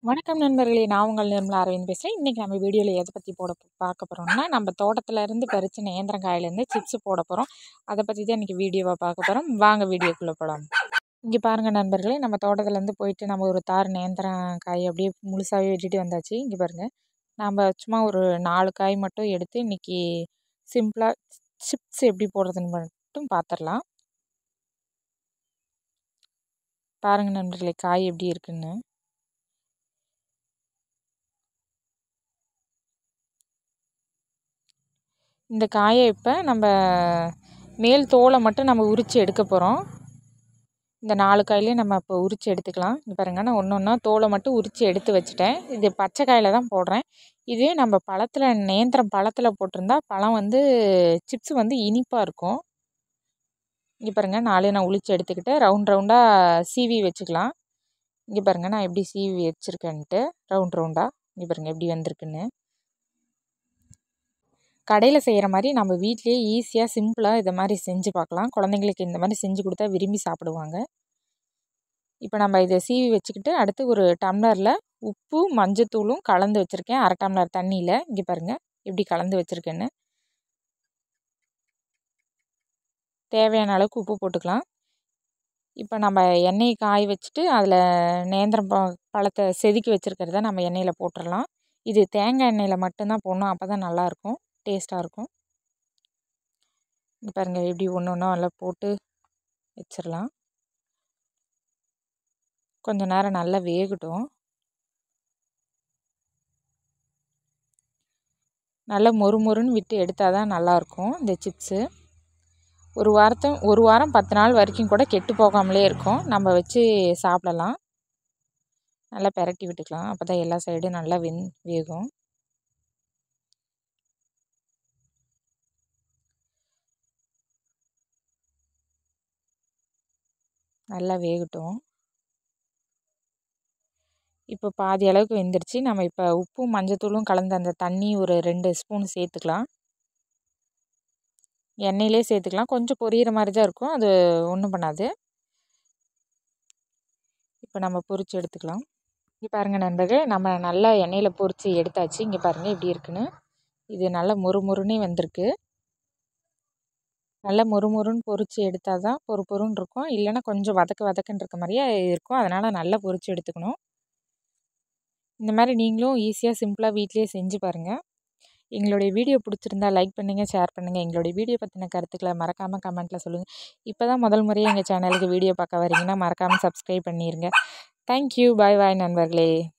வணக்கம் நண்பர்களே நான் உங்கள் நிர்மலா அரவிந்த் பேசுகிறேன் இன்றைக்கி நம்ம வீடியோவில் எதை பற்றி போட பார்க்க போகிறோம்னா நம்ம தோட்டத்துல இருந்து பறித்த நேந்திரங்காயிலேருந்து சிப்ஸ் போட போகிறோம் அதை பற்றி தான் இன்றைக்கி வீடியோவாக பார்க்க போகிறோம் வாங்க வீடியோக்குள்ளே போகலாம் இங்கே பாருங்கள் நண்பர்களே நம்ம தோட்டத்துலேருந்து போயிட்டு நம்ம ஒரு தார் நேந்திரங்காய் அப்படியே முழுசாகவே வெட்டிட்டு வந்தாச்சு இங்கே பாருங்கள் நம்ம சும்மா ஒரு நாலு காய் மட்டும் எடுத்து இன்றைக்கி சிம்பிளாக சிப்ஸ் எப்படி போடுறதுன்னு மட்டும் பார்த்துடலாம் பாருங்கள் நண்பர்களே காய் எப்படி இருக்குன்னு இந்த காயை இப்போ நம்ம மேல் தோலை மட்டும் நம்ம உரித்து எடுக்க போகிறோம் இந்த நாலு காயிலையும் நம்ம இப்போ உரித்து எடுத்துக்கலாம் இங்கே பாருங்க நான் ஒன்று ஒன்றா தோலை மட்டும் உரித்து எடுத்து வச்சுட்டேன் இது பச்சை காயில் தான் போடுறேன் இதுவே நம்ம பழத்தில் நேந்திரம் பழத்தில் போட்டிருந்தா பழம் வந்து சிப்ஸ் வந்து இனிப்பாக இருக்கும் இங்கே பாருங்கள் நாலு நான் உளிச்சு எடுத்துக்கிட்டு ரவுண்ட் ரவுண்டாக சீவி வச்சுக்கலாம் இங்கே பாருங்கள் நான் எப்படி சீவி வச்சுருக்கேன்ட்டு ரவுண்ட் ரவுண்டாக இங்கே பாருங்கள் எப்படி வந்திருக்குன்னு கடையில் செய்கிற மாதிரி நம்ம வீட்லேயே ஈஸியாக சிம்பிளாக இதை மாதிரி செஞ்சு பார்க்கலாம் குழந்தைங்களுக்கு இந்த மாதிரி செஞ்சு கொடுத்தா விரும்பி சாப்பிடுவாங்க இப்போ நம்ம இதை சீவி வச்சுக்கிட்டு அடுத்து ஒரு டம்ளரில் உப்பு மஞ்சத்தூளும் கலந்து வச்சுருக்கேன் அரை டம்ளர் தண்ணியில் இங்கே பாருங்கள் எப்படி கலந்து வச்சுருக்கேன்னு தேவையான அளவுக்கு உப்பு போட்டுக்கலாம் இப்போ நம்ம எண்ணெயை காய வச்சுட்டு அதில் நேந்திரம் ப பழத்தை செதுக்கி வச்சுருக்கிறத நம்ம எண்ணெயில் போட்டுடலாம் இது தேங்காய் எண்ணெயில் மட்டும்தான் போடணும் அப்போ தான் நல்லாயிருக்கும் டேஸ்ட்டாக இருக்கும் இங்கே பாருங்கள் எப்படி ஒன்று ஒன்றா எல்லாம் போட்டு வச்சிடலாம் கொஞ்ச நேரம் நல்லா வேகட்டும் நல்லா மொறு மொறுன்னு விட்டு எடுத்தால் தான் நல்லாயிருக்கும் இந்த சிப்ஸு ஒரு வாரத்தை ஒரு வாரம் பத்து நாள் வரைக்கும் கூட கெட்டு போகாமலே இருக்கும் நம்ம வச்சு சாப்பிடலாம் நல்லா பெரட்டி விட்டுக்கலாம் அப்போ தான் எல்லா சைடும் நல்லா வெந் வேகும் நல்லா வேகட்டும் இப்போ பாதி அளவுக்கு வெந்துருச்சு நம்ம இப்போ உப்பும் மஞ்சத்தூளும் கலந்த அந்த தண்ணி ஒரு ரெண்டு ஸ்பூன் சேர்த்துக்கலாம் எண்ணெயிலே சேர்த்துக்கலாம் கொஞ்சம் பொரியிற மாதிரி தான் இருக்கும் அது ஒன்றும் பண்ணாது இப்போ நம்ம பொரித்து எடுத்துக்கலாம் இங்கே பாருங்கள் நண்பர்களே நம்ம நல்லா எண்ணெயில் பொரித்து எடுத்தாச்சு இங்கே பாருங்கள் எப்படி இருக்குன்னு இது நல்லா மொறு மொறுனே வந்திருக்கு நல்லா மொறு மொறுன்னு பொரித்து எடுத்தால் தான் பொறு பொறுன்னு இருக்கும் இல்லைன்னா கொஞ்சம் வதக்க வதக்குன்னு இருக்க மாதிரியே இருக்கும் அதனால் நல்லா பொரித்து எடுத்துக்கணும் இந்த மாதிரி நீங்களும் ஈஸியாக சிம்பிளாக வீட்லேயே செஞ்சு பாருங்கள் எங்களுடைய வீடியோ பிடிச்சிருந்தா லைக் பண்ணுங்கள் ஷேர் பண்ணுங்கள் எங்களுடைய வீடியோ பற்றின கருத்துக்களை மறக்காமல் கமெண்ட்டில் சொல்லுங்கள் இப்போ தான் முதல் முறையாக எங்கள் சேனலுக்கு வீடியோ பார்க்க வரீங்கன்னா மறக்காமல் சப்ஸ்கிரைப் பண்ணிடுங்க தேங்க்யூ பாய் பாய் நண்பர்களே